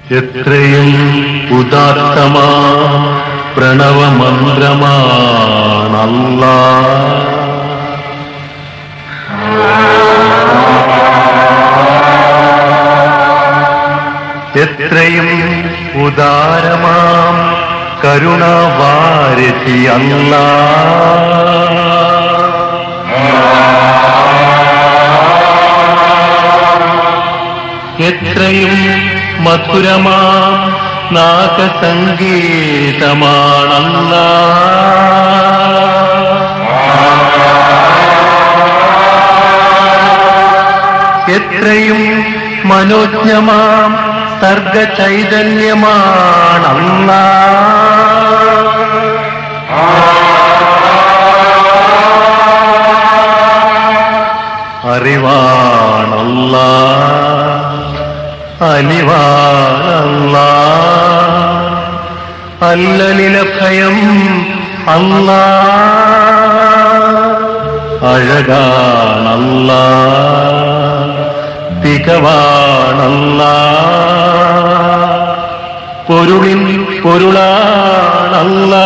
എത്രയും ഉദാത്തമാ പ്രണവമന്ത്രമാണല്ല എത്രയും ഉദാരമാം കരുണവാരതി അല്ല എത്രയും മധുരമാ നാഗസംഗീതമാണല്ല എത്രയും മനോജ്ഞമാം സർഗ ചൈതന്യമാണല്ല അറിവാണല്ല അലിവാണല്ല അല്ലലിന ഭയം അല്ല അഴകാണല്ല തികവാണല്ല പൊരുളിൻ പൊരുളാണല്ല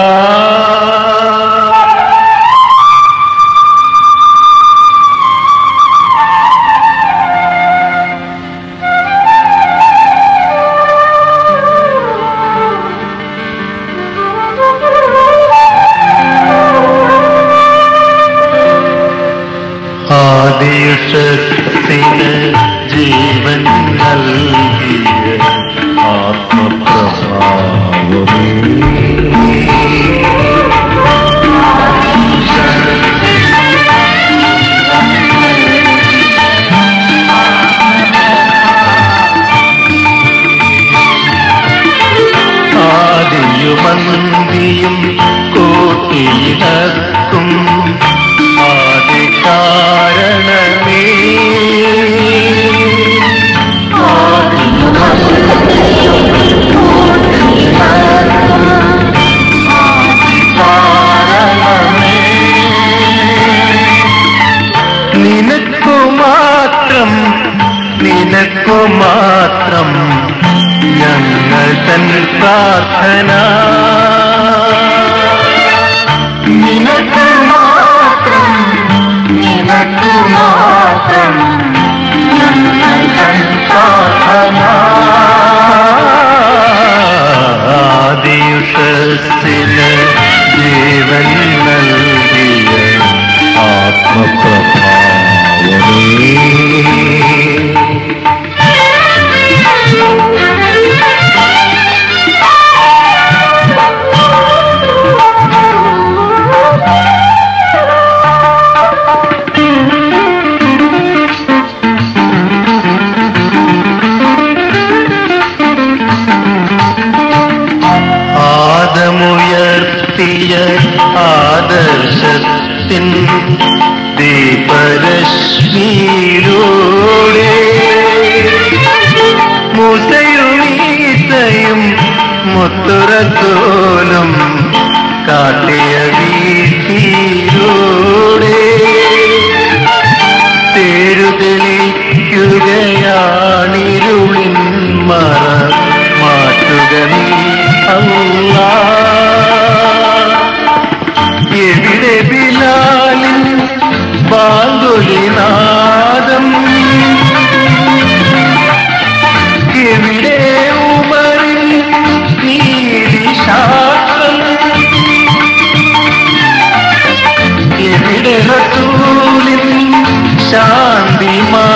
ആദിയുഷത്തിന് ജീവൻ നൽകിയ ആത്മപ്രഭാവമേ ആദിയുമന്തിയും കൂട്ടിയിടക്കും ആദി കാരണമേ നിനക്കു മാത്രം നിനക്കു മാത്രം ഞങ്ങൾ തൻ പ്രാർത്ഥന നിനക്കു മാത്രം നിനക്കു മാത്രം ഞങ്ങൾ തൻ പ്രാർത്ഥന ആദിയുഷത്തിന് ജീവൻ നൽകിയ ആത്മപ്രഭാവമേ ആദമുയർത്തിയ ആദർശത്തിൻ ദീപരശ്മിയിലൂടെ മുസയുമീസയും മുത്തുറത്തോലും കാട്ടിയ വീതിയിലൂടെ തേരുതെളിക്കുകയാണിരുളിൻ മറ മാറ്റുക നീ അല്ലാ എവിടെ ബിലാലിൻ ബാങ്കുലിനാദം എവിടെ ഉമറിൻ നീലിശാസ്ത്രം എവിടെ റസൂലിൻ ശാന്തിമാ